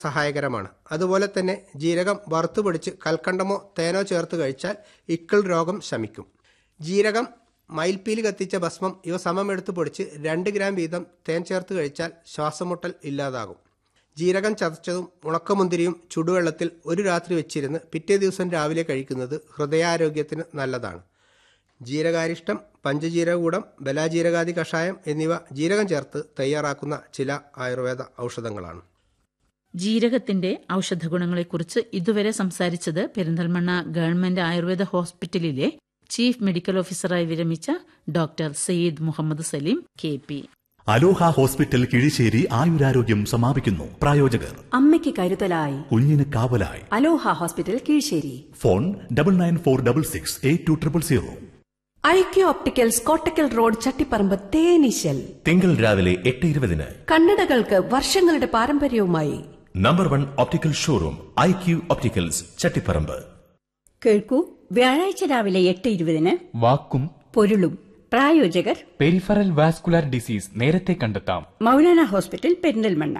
സഹായകരമാണ് അതുപോലെ തന്നെ ജീരകം വറുത്തു പൊടിച്ച് കൽക്കണ്ടമോ തേനോ ചേർത്ത് കഴിച്ചാൽ ഇക്കിൾ രോഗം ശമിക്കും ജീരകം മയിൽപ്പീലി കത്തിച്ച ഭസ്മം ഇവ സമമെടുത്ത് പൊടിച്ച് രണ്ട് ഗ്രാം വീതം തേൻ ചേർത്ത് കഴിച്ചാൽ ശ്വാസമുട്ടൽ ഇല്ലാതാകും ജീരകം ചതച്ചതും ഉണക്കമുന്തിരിയും ചുടുവെള്ളത്തിൽ ഒരു രാത്രി വെച്ചിരുന്ന് പിറ്റേ ദിവസം രാവിലെ കഴിക്കുന്നത് ഹൃദയാരോഗ്യത്തിന് നല്ലതാണ് ജീരകാരിഷ്ടം പഞ്ചജീരകൂടം ബലാജീരകാദി കഷായം എന്നിവ ജീരകം ചേർത്ത് തയ്യാറാക്കുന്ന ചില ആയുർവേദ ഔഷധങ്ങളാണ് ജീരകത്തിന്റെ ഔഷധ ഗുണങ്ങളെക്കുറിച്ച് ഇതുവരെ സംസാരിച്ചത് പെരിന്തൽമണ്ണ ഗവൺമെന്റ് ആയുർവേദ ഹോസ്പിറ്റലിലെ ചീഫ് മെഡിക്കൽ ഓഫീസറായി വിരമിച്ച doctor Syed Muhammad Saleem K P Aloha hospital Kizhisseri ആയുരാരോഗ്യം സമാപിക്കുന്നു പ്രായോജകർ അമ്മയ്ക്ക് കരുതലായി കുഞ്ഞിന് കാവലായി Aloha hospital Keezhisseri phone double nine four double six eight two triple zero IQ opticals Kottakkal road Chattiparamba തേനീശൽ തിങ്കൾ രാവിലെ എട്ട് ഇരുപതിന് കണ്ണടകൾക്ക് വർഷങ്ങളുടെ പാരമ്പര്യവുമായി number one optical showroom I Q opticals Chattiparamba കേൾക്കൂ വ്യാഴാഴ്ച രാവിലെ എട്ട് ഇരുപതിന് വാക്കും പൊരുളും പ്രായോജകർ പെരിഫറൽ വാസ്കുലാർ ഡിസീസ് നേരത്തെ കണ്ടെത്താം മൗലാന ഹോസ്പിറ്റൽ പെരിന്തൽമണ്ണ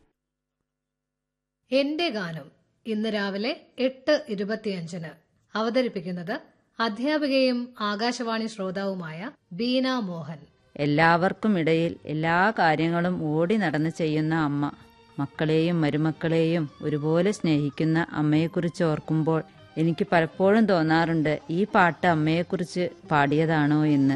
എന്റെ ഗാനം ഇന്ന് രാവിലെ എട്ട് ഇരുപത്തിയഞ്ചിന് അവതരിപ്പിക്കുന്നത് അധ്യാപികയും ആകാശവാണി ശ്രോതാവുമായ ബീന മോഹൻ എല്ലാവർക്കും ഇടയിൽ എല്ലാ കാര്യങ്ങളും ഓടി നടന്ന് ചെയ്യുന്ന അമ്മ മക്കളെയും മരുമക്കളെയും ഒരുപോലെ സ്നേഹിക്കുന്ന അമ്മയെക്കുറിച്ച് ഓർക്കുമ്പോൾ എനിക്ക് പലപ്പോഴും തോന്നാറുണ്ട് ഈ പാട്ട് അമ്മയെക്കുറിച്ച് പാടിയതാണോ എന്ന്